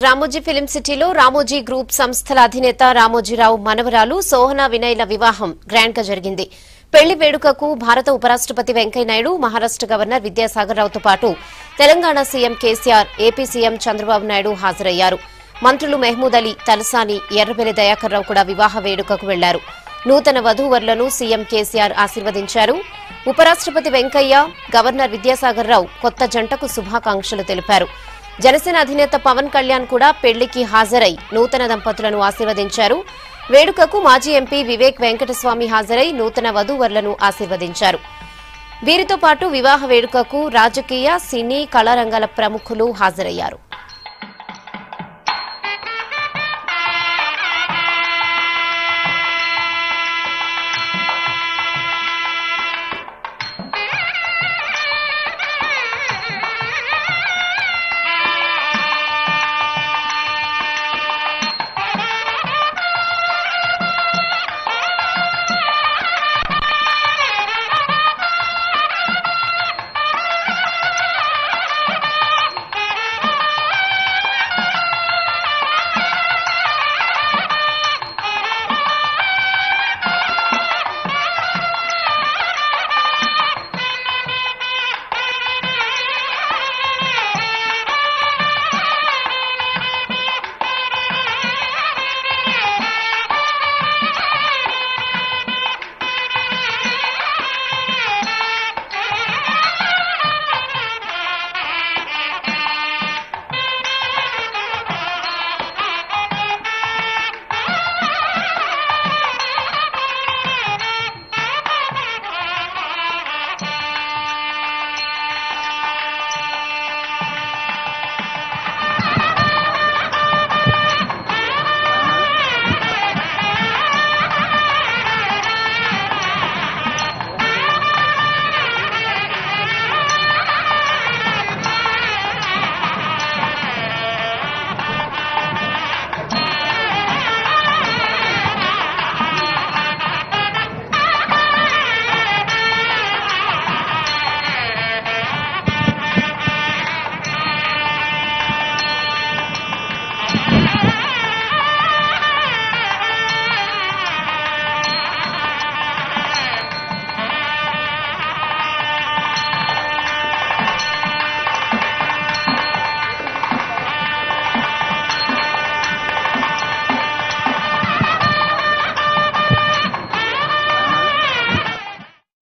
Ramoji film సిటీలో Ramoji group సంస్థల అధినేత రామోజీరావు మనవరాలు సోహనా వినయ్ల వివాహం గ్రాండ్ గా జరిగింది పెళ్లి వేడుకకు భారత ఉపరాష్టపతి వెంకయ్యనాయుడు మహారాష్ట గవర్నర్ విద్యాసాగర్ రావుతో పాటు Telangana CM KCR AP CM Chandrababu Naidu హాజరయ్యారు మంత్రులు మెహమూద్ అలీ తలసాని ఎర్రబెల్లి దయాకర్ రావు కూడా వివాహ వేడుకకు వెళ్లారు నూతన వధూవరులను సీఎం కేసీఆర్ ఆశీర్వదించారు ఉపరాష్టపతి వెంకయ్య గవర్నర్ విద్యాసాగర్ రావు కొత్త జంటకు శుభాకాంక్షలు తెలిపారు జనసేన అధినేత పవన్ కళ్యాణ్ కూడా పెళ్లికి హాజరై నూతన దంపతులను ఆశీర్వదించారు వేడుకకు మాజీ ఎంపీ వివేక్ వెంకటస్వామి హాజరై నూతన వధూవరులను ఆశీర్వదించారు వీరితో పాటు వివాహ వేడుకకు రాజకీయ సినీ కళారంగాల ప్రముఖులు హాజరయ్యారు